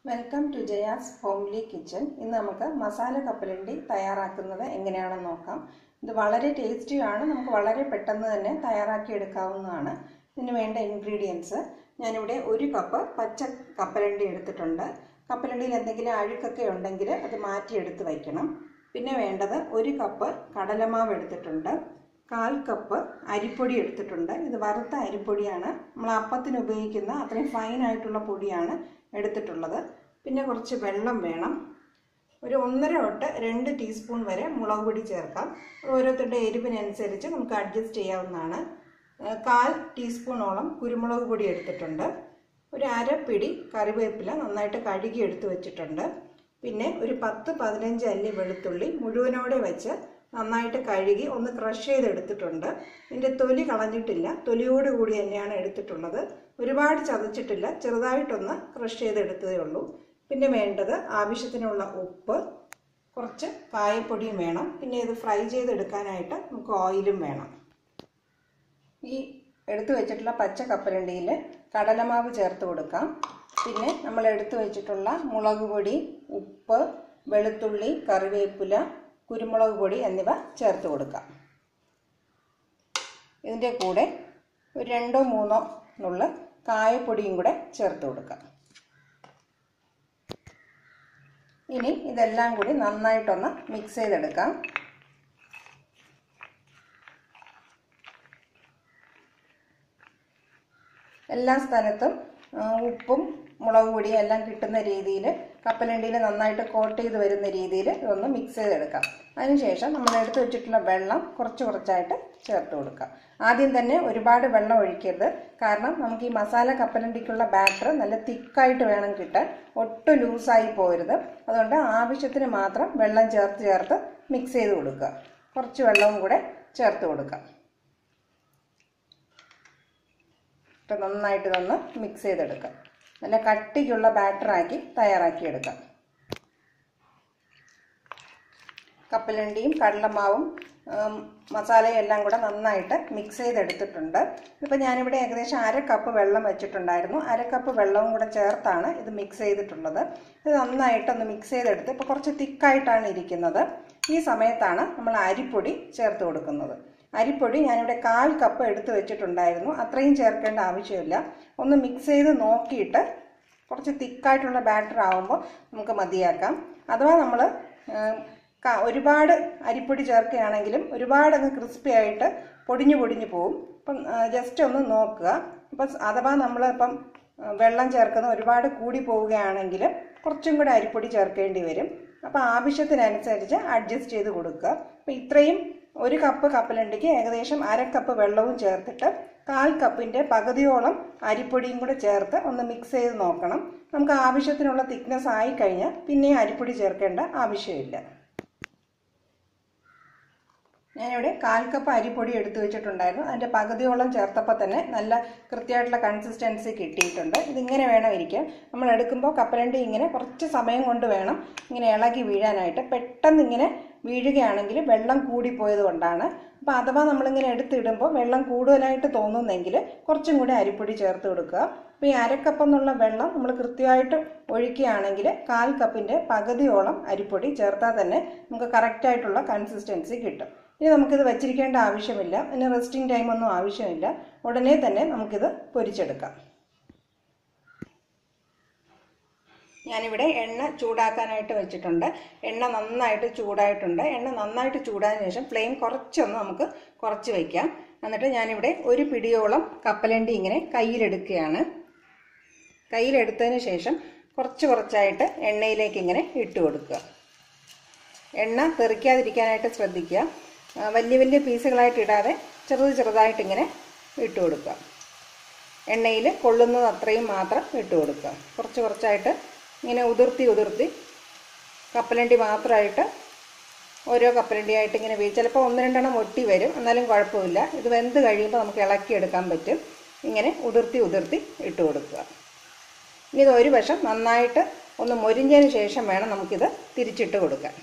welcome to Jaya's homely kitchen ഇന്ന് നമുക്ക് മസാല കപ്പലണ്ടി തയ്യാറാക്കുന്നത് എങ്ങനെയാണെന്ന് നോക്കാം ഇത് വളരെ ടേസ്റ്റിയാണ് നമുക്ക് വളരെ പെട്ടെന്ന് തന്നെ തയ്യാറാക്കി എടുക്കാവുന്നതാണ് ഇതിന് വേണ്ട ഇൻഗ്രീഡിയൻസ് ഞാനിവിടെ ഒരു കപ്പ് പച്ച കപ്പലണ്ടി എടുത്തിട്ടുണ്ട് കപ്പലണ്ടിയിൽ എന്തെങ്കിലും അഴുക്കൊക്കെ ഉണ്ടെങ്കിൽ അത് മാറ്റിയെടുത്ത് വയ്ക്കണം പിന്നെ വേണ്ടത് ഒരു കപ്പ് കടലമാവ് എടുത്തിട്ടുണ്ട് കാൽ കപ്പ് അരിപ്പൊടി എടുത്തിട്ടുണ്ട് ഇത് വറുത്ത അരിപ്പൊടിയാണ് നമ്മൾ അപ്പത്തിന് ഉപയോഗിക്കുന്ന അത്രയും ഫൈൻ ആയിട്ടുള്ള പൊടിയാണ് എടുത്തിട്ടുള്ളത് പിന്നെ കുറച്ച് വെള്ളം വേണം ഒരു ഒന്നര തൊട്ട് രണ്ട് ടീസ്പൂൺ വരെ മുളക് പൊടി ചേർക്കാം ഓരോരുത്തരുടെ എരിവിനനുസരിച്ച് നമുക്ക് അഡ്ജസ്റ്റ് ചെയ്യാവുന്നതാണ് കാൽ ടീസ്പൂണോളം കുരുമുളക് പൊടി എടുത്തിട്ടുണ്ട് ഒരു അരപ്പിടി കറിവേപ്പില നന്നായിട്ട് കഴുകി എടുത്തു വെച്ചിട്ടുണ്ട് പിന്നെ ഒരു പത്ത് പതിനഞ്ച് അല്ലി വെളുത്തുള്ളി മുഴുവനോടെ വെച്ച് നന്നായിട്ട് കഴുകി ഒന്ന് ക്രഷ് ചെയ്തെടുത്തിട്ടുണ്ട് ഇതിൻ്റെ തൊലി കളഞ്ഞിട്ടില്ല തൊലിയോട് കൂടി തന്നെയാണ് എടുത്തിട്ടുള്ളത് ഒരുപാട് ചതച്ചിട്ടില്ല ചെറുതായിട്ടൊന്ന് ക്രഷ് ചെയ്തെടുത്തതേ ഉള്ളൂ പിന്നെ വേണ്ടത് ആവശ്യത്തിനുള്ള ഉപ്പ് കുറച്ച് കായപ്പൊടിയും വേണം പിന്നെ ഇത് ഫ്രൈ ചെയ്തെടുക്കാനായിട്ട് നമുക്ക് ഓയിലും വേണം ഈ എടുത്തു വെച്ചിട്ടുള്ള പച്ച കപ്പലണ്ടിയിൽ കടലമാവ് ചേർത്ത് കൊടുക്കാം പിന്നെ നമ്മൾ എടുത്തു വെച്ചിട്ടുള്ള മുളക് പൊടി ഉപ്പ് വെളുത്തുള്ളി കറിവേപ്പില കുരുമുളക് പൊടി എന്നിവ ചേർത്ത് കൊടുക്കാം ഇതിൻ്റെ കൂടെ ഒരു രണ്ടോ മൂന്നോ നുള്ള കായപ്പൊടിയും കൂടെ ചേർത്ത് കൊടുക്കാം ഇനി ഇതെല്ലാം കൂടി നന്നായിട്ടൊന്ന് മിക്സ് ചെയ്തെടുക്കാം എല്ലാ സ്ഥലത്തും ഉപ്പും മുളക് പൊടിയും എല്ലാം കിട്ടുന്ന രീതിയിൽ കപ്പലണ്ടിയിൽ നന്നായിട്ട് കോട്ട് ചെയ്ത് വരുന്ന രീതിയിൽ ഇതൊന്ന് മിക്സ് ചെയ്തെടുക്കാം അതിനുശേഷം നമ്മൾ എടുത്തു വെച്ചിട്ടുള്ള വെള്ളം കുറച്ച് കുറച്ചായിട്ട് ചേർത്ത് കൊടുക്കാം ആദ്യം തന്നെ ഒരുപാട് വെള്ളം ഒഴിക്കരുത് കാരണം നമുക്ക് ഈ മസാല കപ്പലണ്ടിക്കുള്ള ബാറ്റർ നല്ല തിക്കായിട്ട് വേണം കിട്ടാൻ ഒട്ടും ലൂസായി പോരുത് അതുകൊണ്ട് ആവശ്യത്തിന് മാത്രം വെള്ളം ചേർത്ത് ചേർത്ത് മിക്സ് ചെയ്ത് കൊടുക്കുക കുറച്ച് വെള്ളവും കൂടെ ചേർത്ത് കൊടുക്കാം ഇട്ട് നന്നായിട്ട് ഇതൊന്ന് മിക്സ് ചെയ്തെടുക്കാം നല്ല കട്ടിക്കുള്ള ബാറ്ററാക്കി തയ്യാറാക്കിയെടുക്കാം കപ്പലണ്ടിയും കടലമാവും മസാലയും എല്ലാം കൂടെ നന്നായിട്ട് മിക്സ് ചെയ്തെടുത്തിട്ടുണ്ട് ഇപ്പം ഞാനിവിടെ ഏകദേശം അര കപ്പ് വെള്ളം വെച്ചിട്ടുണ്ടായിരുന്നു അര കപ്പ് വെള്ളവും കൂടെ ചേർത്താണ് ഇത് മിക്സ് ചെയ്തിട്ടുള്ളത് ഇത് നന്നായിട്ടൊന്ന് മിക്സ് ചെയ്തെടുത്ത് ഇപ്പോൾ കുറച്ച് തിക്കായിട്ടാണ് ഇരിക്കുന്നത് ഈ സമയത്താണ് നമ്മൾ അരിപ്പൊടി ചേർത്ത് കൊടുക്കുന്നത് അരിപ്പൊടി ഞാനിവിടെ കാൽ കപ്പ് എടുത്ത് വെച്ചിട്ടുണ്ടായിരുന്നു അത്രയും ചേർക്കേണ്ട ആവശ്യമില്ല ഒന്ന് മിക്സ് ചെയ്ത് നോക്കിയിട്ട് കുറച്ച് തിക്കായിട്ടുള്ള ബാറ്റർ ആകുമ്പോൾ നമുക്ക് മതിയാക്കാം അഥവാ നമ്മൾ ഒരുപാട് അരിപ്പൊടി ചേർക്കുകയാണെങ്കിലും ഒരുപാട് അങ്ങ് ക്രിസ്പി ആയിട്ട് പൊടിഞ്ഞു പൊടിഞ്ഞു പോവും അപ്പം ജസ്റ്റ് ഒന്ന് നോക്കുക അപ്പം അഥവാ നമ്മൾ ഇപ്പം വെള്ളം ചേർക്കുന്ന ഒരുപാട് കൂടി പോവുകയാണെങ്കിൽ കുറച്ചും കൂടെ അരിപ്പൊടി ചേർക്കേണ്ടി വരും അപ്പോൾ ആവശ്യത്തിനനുസരിച്ച് അഡ്ജസ്റ്റ് ചെയ്ത് കൊടുക്കുക അപ്പോൾ ഇത്രയും ഒരു കപ്പ് കപ്പലണ്ടിക്ക് ഏകദേശം അര കപ്പ് വെള്ളവും ചേർത്തിട്ട് കാൽ കപ്പിൻ്റെ പകുതിയോളം അരിപ്പൊടിയും കൂടെ ചേർത്ത് ഒന്ന് മിക്സ് ചെയ്ത് നോക്കണം നമുക്ക് ആവശ്യത്തിനുള്ള തിക്നെസ് ആയി കഴിഞ്ഞാൽ പിന്നെയും അരിപ്പൊടി ചേർക്കേണ്ട ആവശ്യമില്ല ഞാനിവിടെ കാൽ കപ്പ് അരിപ്പൊടി എടുത്തു വെച്ചിട്ടുണ്ടായിരുന്നു അതിൻ്റെ പകുതിയോളം ചേർത്തപ്പോൾ തന്നെ നല്ല കൃത്യമായിട്ടുള്ള കൺസിസ്റ്റൻസി കിട്ടിയിട്ടുണ്ട് ഇതിങ്ങനെ വേണം ഇരിക്കാൻ നമ്മൾ എടുക്കുമ്പോൾ കപ്പലണ്ടി ഇങ്ങനെ കുറച്ച് സമയം കൊണ്ട് വേണം ഇങ്ങനെ ഇളകി വീഴാനായിട്ട് പെട്ടെന്ന് ഇങ്ങനെ വീഴുകയാണെങ്കിൽ വെള്ളം കൂടിപ്പോയത് കൊണ്ടാണ് അപ്പോൾ അഥവാ നമ്മളിങ്ങനെ എടുത്തിടുമ്പോൾ വെള്ളം കൂടുതലായിട്ട് തോന്നുന്നെങ്കിൽ കുറച്ചും കൂടി അരിപ്പൊടി ചേർത്ത് കൊടുക്കുക അപ്പോൾ ഈ അരക്കപ്പ് എന്നുള്ള വെള്ളം നമ്മൾ കൃത്യമായിട്ട് ഒഴിക്കുകയാണെങ്കിൽ കാൽ കപ്പിൻ്റെ പകുതിയോളം അരിപ്പൊടി ചേർത്താൽ തന്നെ നമുക്ക് കറക്റ്റായിട്ടുള്ള കൺസിസ്റ്റൻസി കിട്ടും ഇനി നമുക്കിത് വെച്ചിരിക്കേണ്ട ആവശ്യമില്ല ഇനി റെസ്റ്റിംഗ് ടൈമൊന്നും ആവശ്യമില്ല ഉടനെ തന്നെ നമുക്കിത് പൊരിച്ചെടുക്കാം ഞാനിവിടെ എണ്ണ ചൂടാക്കാനായിട്ട് വെച്ചിട്ടുണ്ട് എണ്ണ നന്നായിട്ട് ചൂടായിട്ടുണ്ട് എണ്ണ നന്നായിട്ട് ചൂടായതിനു ശേഷം ഫ്ലെയിം കുറച്ചൊന്ന് നമുക്ക് കുറച്ച് വയ്ക്കാം എന്നിട്ട് ഞാനിവിടെ ഒരു പിടിയോളം കപ്പലണ്ടി ഇങ്ങനെ കയ്യിലെടുക്കുകയാണ് കയ്യിലെടുത്തതിന് ശേഷം കുറച്ച് കുറച്ചായിട്ട് എണ്ണയിലേക്ക് ഇങ്ങനെ ഇട്ട് കൊടുക്കുക എണ്ണ തെറിക്കാതിരിക്കാനായിട്ട് ശ്രദ്ധിക്കുക വലിയ വലിയ പീസുകളായിട്ട് ഇടാതെ ചെറുത് ചെറുതായിട്ട് ഇങ്ങനെ ഇട്ട് കൊടുക്കുക എണ്ണയിൽ കൊള്ളുന്നത് അത്രയും മാത്രം ഇട്ട് കൊടുക്കുക കുറച്ച് കുറച്ചായിട്ട് ഇങ്ങനെ ഉതിർത്തി ഉതിർത്തി കപ്പലണ്ടി മാത്രമായിട്ട് ഓരോ കപ്പലണ്ടിയായിട്ട് ഇങ്ങനെ വീഴ് ചിലപ്പോൾ ഒന്ന് രണ്ടെണ്ണം ഒട്ടി വരും എന്നാലും കുഴപ്പമില്ല ഇത് വെന്ത് കഴിയുമ്പോൾ നമുക്ക് ഇളക്കിയെടുക്കാൻ പറ്റും ഇങ്ങനെ ഉതിർത്തി ഉതിർത്തി ഇട്ട് കൊടുക്കുക ഇനി ഇത് ഒരു വശം നന്നായിട്ട് ഒന്ന് മൊരിഞ്ഞതിന് ശേഷം വേണം നമുക്കിത് തിരിച്ചിട്ട് കൊടുക്കാൻ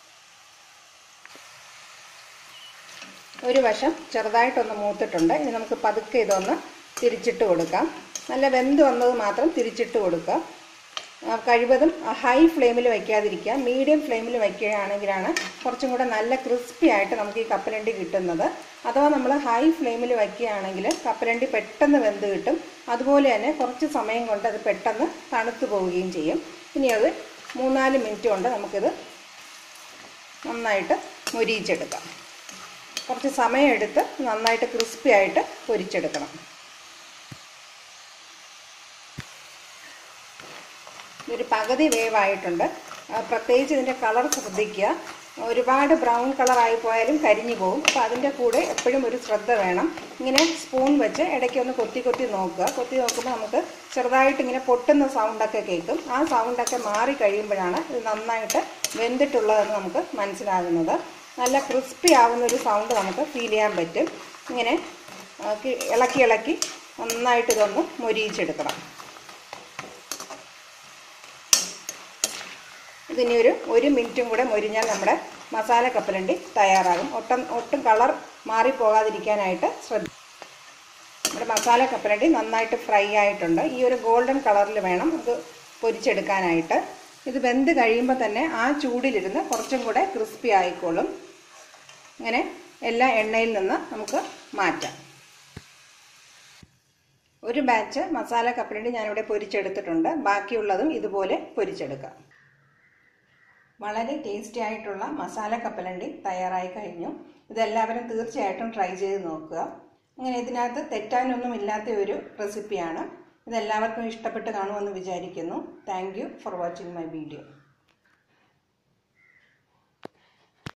ഒരു വശം ചെറുതായിട്ടൊന്ന് മൂത്തിട്ടുണ്ട് ഇനി നമുക്ക് പതുക്കെ ഇതൊന്ന് തിരിച്ചിട്ട് കൊടുക്കാം നല്ല വെന്ത് വന്നത് മാത്രം തിരിച്ചിട്ട് കൊടുക്കുക ആ, കഴിവതും ഹൈ ഫ്ലെയിമിൽ വയ്ക്കാതിരിക്കുക മീഡിയം ഫ്ലെയിമിൽ വയ്ക്കുകയാണെങ്കിലാണ് കുറച്ചും കൂടെ നല്ല ക്രിസ്പി ആയിട്ട് നമുക്ക് ഈ കപ്പലണ്ടി കിട്ടുന്നത് അഥവാ നമ്മൾ ഹൈ ഫ്ലെയിമിൽ വയ്ക്കുകയാണെങ്കിൽ കപ്പലണ്ടി പെട്ടെന്ന് വെന്ത് കിട്ടും അതുപോലെ തന്നെ കുറച്ച് സമയം കൊണ്ട് അത് പെട്ടെന്ന് തണുത്തു പോവുകയും ചെയ്യും ഇനി അത് മൂന്നാല് മിനിറ്റ് കൊണ്ട് നമുക്കിത് നന്നായിട്ട് മൊരിയിച്ചെടുക്കാം കുറച്ച് സമയം എടുത്ത് നന്നായിട്ട് ക്രിസ്പി ആയിട്ട് പൊരിച്ചെടുക്കണം ഇതൊരു പകുതി വേവായിട്ടുണ്ട് ആ, പ്രത്യേകിച്ച് ഇതിൻ്റെ കളർ ശ്രദ്ധിക്കുക ഒരുപാട് ബ്രൗൺ കളറായി പോയാലും കരിഞ്ഞു പോകും അപ്പോൾ അതിൻ്റെ കൂടെ എപ്പോഴും ഒരു ശ്രദ്ധ വേണം ഇങ്ങനെ സ്പൂൺ വെച്ച് ഇടയ്ക്ക് ഒന്ന് കൊത്തി കൊത്തി നോക്കുക കൊത്തി നോക്കുമ്പോൾ നമുക്ക് ചെറുതായിട്ട് ഇങ്ങനെ പൊട്ടുന്ന സൗണ്ടൊക്കെ കേൾക്കും ആ സൗണ്ടൊക്കെ മാറി കഴിയുമ്പോഴാണ് ഇത് നന്നായിട്ട് വെന്തിട്ടുള്ളതെന്ന് നമുക്ക് മനസ്സിലാകുന്നത് നല്ല ക്രിസ്പി ആവുന്ന ഒരു സൗണ്ട് നമുക്ക് ഫീൽ ചെയ്യാൻ പറ്റും ഇങ്ങനെ ആ, കി- ഇളക്കി ഇളക്കി നന്നായിട്ട് ഇതൊന്ന് മൊരിയിച്ചെടുക്കണം ഇതിനി ഒരു ഒരു മിനിറ്റും കൂടെ മൊരിഞ്ഞാൽ നമ്മുടെ മസാല കപ്പലണ്ടി തയ്യാറാകും ഒട്ടും ഒട്ടും കളർ മാറിപ്പോകാതിരിക്കാനായിട്ട് ശ്രദ്ധ നമ്മുടെ മസാല കപ്പലണ്ടി നന്നായിട്ട് ഫ്രൈ ആയിട്ടുണ്ട് ഈ ഒരു ഗോൾഡൻ കളറിൽ വേണം ഇത് പൊരിച്ചെടുക്കാനായിട്ട് ഇത് വെന്ത് കഴിയുമ്പോൾ തന്നെ ആ ചൂടിലിരുന്ന് കുറച്ചും കൂടെ ക്രിസ്പി ആയിക്കോളും ഇങ്ങനെ എല്ലാ എണ്ണയിൽ നിന്ന് നമുക്ക് മാറ്റാം ഒരു ബാച്ച് മസാല കപ്പലണ്ടി ഞാനിവിടെ പൊരിച്ചെടുത്തിട്ടുണ്ട് ബാക്കിയുള്ളതും ഇതുപോലെ പൊരിച്ചെടുക്കാം വളരെ ടേസ്റ്റി ആയിട്ടുള്ള മസാല കപ്പലണ്ടി തയ്യാറായി കഴിഞ്ഞു ഇതെല്ലാവരും തീർച്ചയായിട്ടും ട്രൈ ചെയ്ത് നോക്കുക അങ്ങനെ ഇതിനകത്ത് തെറ്റാനൊന്നും ഇല്ലാത്ത ഒരു റെസിപ്പിയാണ് ഇതെല്ലാവർക്കും ഇഷ്ടപ്പെട്ട് കാണുമെന്ന് വിചാരിക്കുന്നു thank you for watching my video